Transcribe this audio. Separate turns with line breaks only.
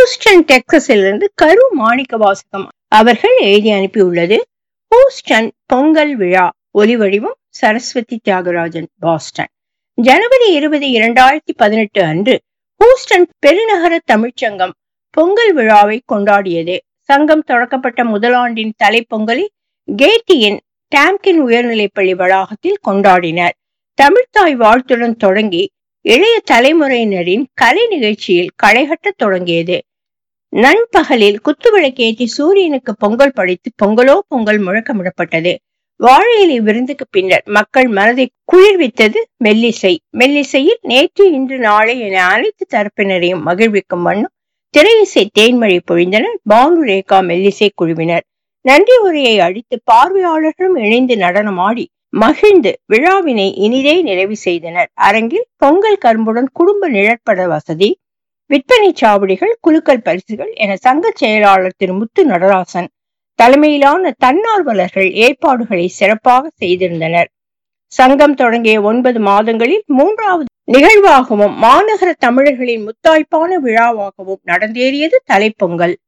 Houston டெக்சஸிலிருந்து கரு மாணிக்க வாசகம் அவர்கள் எழுதி அனுப்பியுள்ளது ஹூஸ்டன் பொங்கல் விழா ஒலிவடிவம் சரஸ்வதி தியாகராஜன் பாஸ்டன் ஜனவரி இருபது இரண்டாயிரத்தி பதினெட்டு அன்று ஹூஸ்டன் பெருநகர தமிழ்ச்சங்கம் பொங்கல் விழாவை கொண்டாடியது சங்கம் தொடக்கப்பட்ட முதலாண்டின் தலைப்பொங்கலை கேட்டியின் டாம்கின் உயர்நிலைப்பள்ளி வளாகத்தில் கொண்டாடினர் தமிழ்த்தாய் வாழ்த்துடன் தொடங்கி இளைய தலைமுறையினரின் கலை நிகழ்ச்சியில் களைகட்டத் தொடங்கியது நண்பகலில் குத்துவிளக்கேற்றி சூரியனுக்கு பொங்கல் படைத்து பொங்கலோ பொங்கல் முழக்கமிடப்பட்டது வாழை இலை விருந்துக்கு பின்னர் மக்கள் மனதை குளிர்வித்தது மெல்லிசை மெல்லிசையில் நேற்று இன்று நாளை என அனைத்து தரப்பினரையும் மகிழ்விக்கும் வண்ணம் திரையிசை தேன்மழை பொழிந்தனர் பானு ரேகா மெல்லிசை குழுவினர் நன்றி உரையை அடித்து பார்வையாளர்களும் இணைந்து நடனமாடி மகிழ்ந்து விழாவினை இனிதே நிறைவு செய்தனர் அரங்கில் பொங்கல் கரும்புடன் குடும்ப நிழற்பட வசதி விற்பனை சாவடிகள் குலுக்கல் பரிசுகள் என சங்க செயலாளர் திரு முத்து நடராசன் தலைமையிலான தன்னார்வலர்கள் ஏற்பாடுகளை சிறப்பாக செய்திருந்தனர் சங்கம் தொடங்கிய ஒன்பது மாதங்களில் மூன்றாவது நிகழ்வாகவும் மாநகர தமிழர்களின் முத்தாய்ப்பான விழாவாகவும் நடந்தேறியது தலைப்பொங்கல்